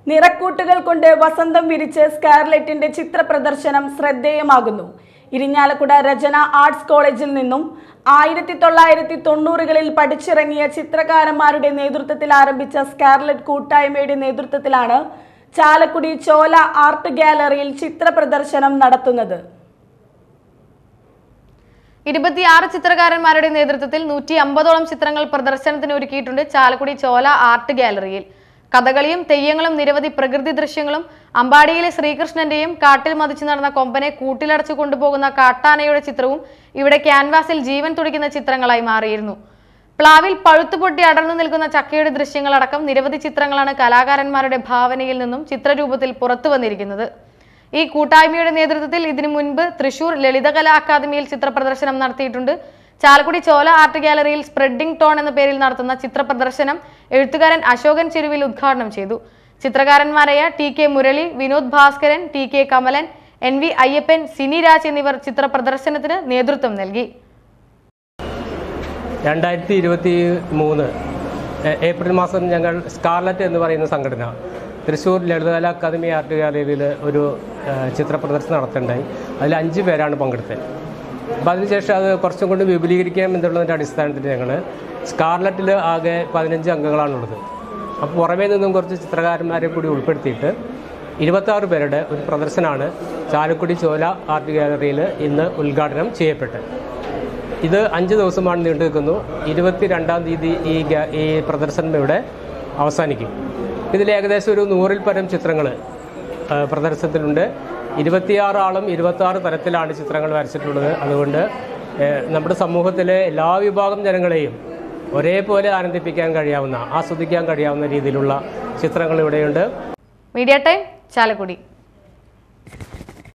നിറക്കൂട്ടുകൾ കൊണ്ട് വസന്തം വിരിച്ച് സ്കാർലെറ്റിന്റെ ചിത്ര പ്രദർശനം ശ്രദ്ധേയമാകുന്നു ഇരിഞ്ഞാലക്കുട രചന ആർട്സ് കോളേജിൽ നിന്നും ആയിരത്തി തൊള്ളായിരത്തി തൊണ്ണൂറുകളിൽ പഠിച്ചിറങ്ങിയ ചിത്രകാരന്മാരുടെ നേതൃത്വത്തിൽ ആരംഭിച്ച സ്കാർലെറ്റ് കൂട്ടായ്മയുടെ നേതൃത്വത്തിലാണ് ചാലക്കുടി ചോല ആർട്ട് ഗാലറിയിൽ ചിത്ര പ്രദർശനം നടത്തുന്നത് ഇരുപത്തിയാറ് ചിത്രകാരന്മാരുടെ നേതൃത്വത്തിൽ നൂറ്റി അമ്പതോളം ചിത്രങ്ങൾ പ്രദർശനത്തിന് ഒരുക്കിയിട്ടുണ്ട് ചാലക്കുടി ചോല ആർട്ട് ഗാലറിയിൽ കഥകളിയും തെയ്യങ്ങളും നിരവധി പ്രകൃതി ദൃശ്യങ്ങളും അമ്പാടിയിലെ ശ്രീകൃഷ്ണന്റെയും കാട്ടിൽ മതിച്ചു നടന്ന കൊമ്പനെ കൂട്ടിലടച്ചു കൊണ്ടുപോകുന്ന കാട്ടാനയുടെ ചിത്രവും ഇവിടെ ക്യാൻവാസിൽ ജീവൻ തുടിക്കുന്ന ചിത്രങ്ങളായി മാറിയിരുന്നു പ്ലാവിൽ പഴുത്തുപൊട്ടി അടർന്നു നിൽക്കുന്ന ചക്കയുടെ ദൃശ്യങ്ങളടക്കം നിരവധി ചിത്രങ്ങളാണ് കലാകാരന്മാരുടെ ഭാവനയിൽ നിന്നും ചിത്രരൂപത്തിൽ പുറത്തു വന്നിരിക്കുന്നത് ഈ കൂട്ടായ്മയുടെ നേതൃത്വത്തിൽ ഇതിനു മുൻപ് തൃശൂർ ലളിതകലാ അക്കാദമിയിൽ ചിത്ര പ്രദർശനം നടത്തിയിട്ടുണ്ട് ചാലക്കുടി ചോല ആർട്ട് ഗാലറിയിൽ സ്പ്രെഡിംഗ് ടോൺ എന്ന പേരിൽ നടത്തുന്ന ചിത്ര പ്രദർശനം എഴുത്തുകാരൻ അശോകൻ ചെരുവിൽ ഉദ്ഘാടനം ചെയ്തു ചിത്രകാരന്മാരായ T K Murali Vinod Bhaskaran T K Kamalan N V Ayyappan Cini Raj എന്നിവർ ചിത്ര പ്രദർശനത്തിന് നേതൃത്വം നൽകി രണ്ടായിരത്തി ഇരുപത്തി മൂന്ന് ഏപ്രിൽ മാസം ഞങ്ങൾ സ്കാർലറ്റ് എന്ന് പറയുന്ന സംഘടന തൃശ്ശൂർ ലളിതകല അക്കാദമി ആർട്ട് ഗാലറിയിൽ ഒരു ഏഹ്, ചിത്ര പ്രദർശനം നടത്തുന്നുണ്ടായി അതിൽ അഞ്ച് പേരാണ് പങ്കെടുത്തത് അപ്പോൾ അതിനുശേഷം അത് കുറച്ചും കൂടി വിപുലീകരിക്കാം എന്നുള്ളതിൻ്റെ അടിസ്ഥാനത്തിൽ ഞങ്ങൾ സ്കാർലറ്റിൽ ആകെ പതിനഞ്ച് അംഗങ്ങളാണുള്ളത് അപ്പോൾ പുറമേ നിന്നും കുറച്ച് ചിത്രകാരന്മാരെ കൂടി ഉൾപ്പെടുത്തിയിട്ട് ഇരുപത്താറ് പേരുടെ ഒരു പ്രദർശനമാണ് ചാലക്കുടി ചോല ആർട്ട് ഗാലറിയിൽ ഇന്ന് ഉദ്ഘാടനം ചെയ്യപ്പെട്ടത് ഇത് അഞ്ച് ദിവസമാണ് നീണ്ടു നിൽക്കുന്നു ഇരുപത്തി രണ്ടാം തീയതി ഈ ഗ- ഈ പ്രദർശനം ഇവിടെ അവസാനിക്കും ഇതിൽ ഏകദേശം ഒരു നൂറിൽ പരം ചിത്രങ്ങൾ പ്രദർശനത്തിലുണ്ട് ഇരുപത്തിയാറ് ആളും ഇരുപത്താറ് തരത്തിലാണ് ചിത്രങ്ങൾ വരച്ചിട്ടുള്ളത് അതുകൊണ്ട് ഏഹ്, നമ്മുടെ സമൂഹത്തിലെ എല്ലാ വിഭാഗം ജനങ്ങളെയും ഒരേപോലെ ആനന്ദിപ്പിക്കാൻ കഴിയാവുന്ന ആസ്വദിക്കാൻ കഴിയാവുന്ന രീതിയിലുള്ള ചിത്രങ്ങൾ ഇവിടെയുണ്ട് മീഡിയ ടൈം ചാലക്കുടി